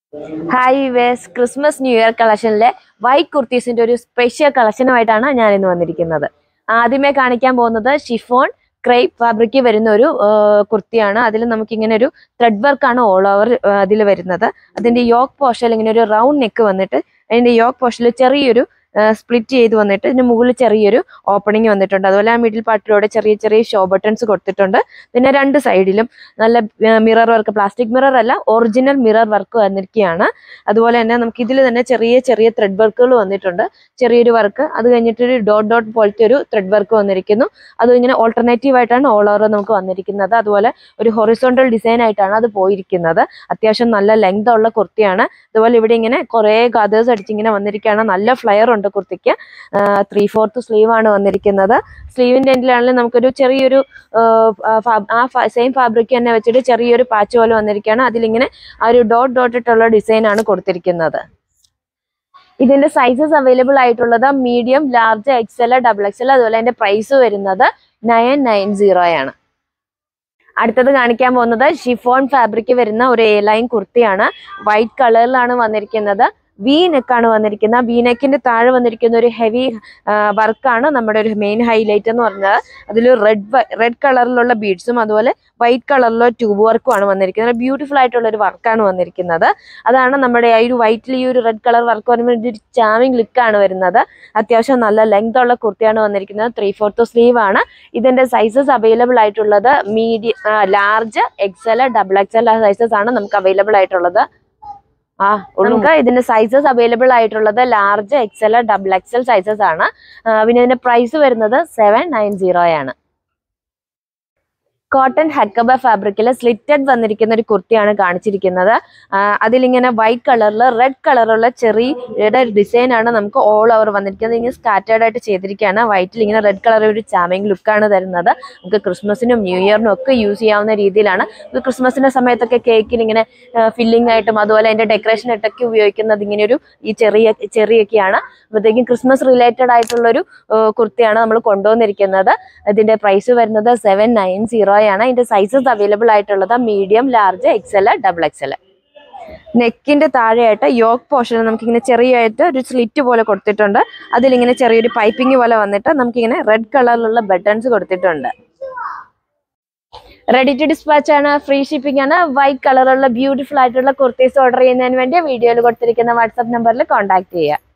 hi വേസ് Christmas new year കളക്ഷനിലെ white കുർത്തീസിന്റെ ഒരു സ്പെഷ്യൽ കളക്ഷനുമായിട്ടാണ് ഞാൻ ഇന്ന് വന്നിരിക്കുന്നത് ആദ്യമേ കാണിക്കാൻ പോകുന്നത് ഷിഫോൺ ക്രൈപ്പ് ഫാബ്രിക് വരുന്ന ഒരു ആ, കുർത്തിയാണ് അതിൽ നമുക്ക് ഇങ്ങനെ ഒരു ത്രെഡ് വർക്കാണ് ഓൾ ഓവർ അതിൽ വരുന്നത് അതിന്റെ യോക്ക് പോർഷനിൽ ഇങ്ങനെ ഒരു റൗണ്ട് നെക്ക് വന്നിട്ട് അതിന്റെ യോക്ക് പോർഷനിൽ ചെറിയൊരു സ്പ്ലിറ്റ് ചെയ്ത് വന്നിട്ട് ഇതിന് മുകളിൽ ചെറിയൊരു ഓപ്പണിംഗ് വന്നിട്ടുണ്ട് അതുപോലെ ആ മിഡിൽ പാർട്ടിലൂടെ ചെറിയ ചെറിയ ഷോ ബട്ടൺസ് കൊടുത്തിട്ടുണ്ട് പിന്നെ രണ്ട് സൈഡിലും നല്ല മിറർ വർക്ക് പ്ലാസ്റ്റിക് മിറർ അല്ല ഒറിജിനൽ മിറർ വർക്ക് വന്നിരിക്കുകയാണ് അതുപോലെ തന്നെ നമുക്ക് ഇതിൽ തന്നെ ചെറിയ ചെറിയ ത്രെഡ് വർക്കുകൾ വന്നിട്ടുണ്ട് ചെറിയൊരു വർക്ക് അത് കഴിഞ്ഞിട്ട് ഒരു ഡോട്ട് ഡോട്ട് പോലത്തെ ഒരു ത്രെഡ് വർക്ക് വന്നിരിക്കുന്നു അത് ഇങ്ങനെ ഓൾട്ടർനേറ്റീവ് ആയിട്ടാണ് ഓൾ ഓവർ നമുക്ക് വന്നിരിക്കുന്നത് അതുപോലെ ഒരു ഹൊറിസോണ്ടൽ ഡിസൈൻ ആയിട്ടാണ് അത് പോയിരിക്കുന്നത് അത്യാവശ്യം നല്ല ലെങ്ത് ഉള്ള കുർത്തിയാണ് അതുപോലെ ഇവിടെ ഇങ്ങനെ കുറേ ഗദേഴ്സ് അടിച്ച് ഇങ്ങനെ വന്നിരിക്കുകയാണ് നല്ല ഫ്ലെയർ ഉണ്ട് കുർത്തിക്ക് ത്രീ ഫോർത്ത് സ്ലീവ് ആണ് വന്നിരിക്കുന്നത് സ്ലീവിന്റെ എൻഡിലാണെങ്കിലും നമുക്കൊരു ചെറിയൊരു ആ, ഫാ- ആ സെയിം ഫാബ്രിക് തന്നെ വെച്ചിട്ട് ചെറിയൊരു പാച്ച് പോലെ വന്നിരിക്കുകയാണ് അതിലിങ്ങനെ ആ ഒരു ഡോട്ട് ഡോട്ട് ഇട്ടുള്ള ഡിസൈൻ ആണ് കൊടുത്തിരിക്കുന്നത് ഇതിന്റെ സൈസസ് അവൈലബിൾ ആയിട്ടുള്ളത് medium large XL double XL അതുപോലെ അതിന്റെ പ്രൈസ് വരുന്നത് നയൻ നയൻ സീറോ ആണ് അടുത്തത് കാണിക്കാൻ പോകുന്നത് ഷിഫോൺ ഫാബ്രിക് വരുന്ന ഒരു എ ലൈൻ കുർത്തിയാണ് വൈറ്റ് കളറിലാണ് വന്നിരിക്കുന്നത് വി നെക്കാണ് വന്നിരിക്കുന്നത് വി നെക്കിന്റെ താഴെ വന്നിരിക്കുന്ന ഒരു ഹെവി വർക്കാണ് നമ്മുടെ ഒരു മെയിൻ ഹൈലൈറ്റ് എന്ന് പറഞ്ഞത് അതിൽ റെഡ് റെഡ് കളറിലുള്ള ബീഡ്സും അതുപോലെ വൈറ്റ് കളറിലുള്ള ട്യൂബ് വർക്കും ആണ് വന്നിരിക്കുന്നത് ബ്യൂട്ടിഫുൾ ആയിട്ടുള്ള ഒരു വർക്കാണ് വന്നിരിക്കുന്നത് അതാണ് നമ്മുടെ ആ ഒരു വൈറ്റിൽ ഈ ഒരു റെഡ് കളർ വർക്ക് വരുമ്പോൾ ഒരു ചാമിങ് ലുക്കാണ് വരുന്നത് അത്യാവശ്യം നല്ല ലെങ്ത് ഉള്ള കുർത്തിയാണ് വന്നിരിക്കുന്നത് ത്രീ ഫോർത്ത് സ്ലീവ് ആണ് ഇതിന്റെ സൈസസ് അവൈലബിൾ ആയിട്ടുള്ളത് medium large XL double XL sizes ആണ് നമുക്ക് അവൈലബിൾ ആയിട്ടുള്ളത് ആ നമുക്ക് ഇതിന്റെ സൈസസ് അവൈലബിൾ ആയിട്ടുള്ളത് large XL double XL sizes ആണ് ആ, പിന്നെ ഇതിന്റെ പ്രൈസ് വരുന്നത് സെവൻ നയൻ സീറോ ആണ് കോട്ടൺ ഹക്കബ ഫാബ്രിക്കിൽ സ്ലിറ്റഡ് വന്നിരിക്കുന്ന ഒരു കുർത്തിയാണ് കാണിച്ചിരിക്കുന്നത് ആ, അതിലിങ്ങനെ വൈറ്റ് കളറിൽ റെഡ് കളറുള്ള ചെറിയുടെ ഡിസൈൻ ആണ് നമുക്ക് ഓൾ ഓവർ വന്നിരിക്കുന്നത് ഇങ്ങനെ സ്കാറ്റേർഡ് ആയിട്ട് ചെയ്തിരിക്കുകയാണ് വൈറ്റിൽ ഇങ്ങനെ റെഡ് കളർ ഒരു ചാമിങ് ലുക്കാണ് തരുന്നത് നമുക്ക് ക്രിസ്മസിനും ന്യൂ ഇയറിനും ഒക്കെ യൂസ് ചെയ്യാവുന്ന രീതിയിലാണ് ഇത് ക്രിസ്മസിന്റെ സമയത്തൊക്കെ കേക്കിൽ ഇങ്ങനെ ഫില്ലിംഗ് ആയിട്ടും അതുപോലെ അതിന്റെ ഡെക്കറേഷൻ ആയിട്ടൊക്കെ ഉപയോഗിക്കുന്നത് ഇങ്ങനെ ഒരു ഈ ചെറിയ ചെറിയൊക്കെയാണ് അപ്പോഴത്തേക്കും ക്രിസ്മസ് റിലേറ്റഡ് ആയിട്ടുള്ള ഒരു കുർത്തിയാണ് നമ്മൾ കൊണ്ടുവന്നിരിക്കുന്നത് ഇതിന്റെ പ്രൈസ് വരുന്നത് സെവൻ നയൻ സീറോ ആണ് ഇതിന്റെ സൈസസ് അവൈലബിൾ ആയിട്ടുള്ളത് medium large XL double XL നെക്കിന്റെ താഴെയായിട്ട് യോക്ക് പോർഷനിൽ നമുക്കിങ്ങനെ ചെറിയായിട്ട് ഒരു സ്ലിറ്റ് പോലെ കൊടുത്തിട്ടുണ്ട് അതിലിങ്ങനെ ചെറിയൊരു പൈപ്പിംഗ് പോലെ വന്നിട്ട് നമുക്കിങ്ങനെ റെഡ് കളറിലുള്ള ബട്ടൺസ് കൊടുത്തിട്ടുണ്ട് റെഡി ടു ഡിസ്പാച്ച് ആണ് ഫ്രീ ഷിപ്പിംഗ് ആണ് വൈറ്റ് കളറുള്ള ബ്യൂട്ടിഫുൾ ആയിട്ടുള്ള കുർത്തീസ് ഓർഡർ ചെയ്യുന്നതിന് വേണ്ടി വീഡിയോയിൽ കൊടുത്തിരിക്കുന്ന വാട്സ്ആപ്പ് നമ്പറിൽ കോൺടാക്ട് ചെയ്യുക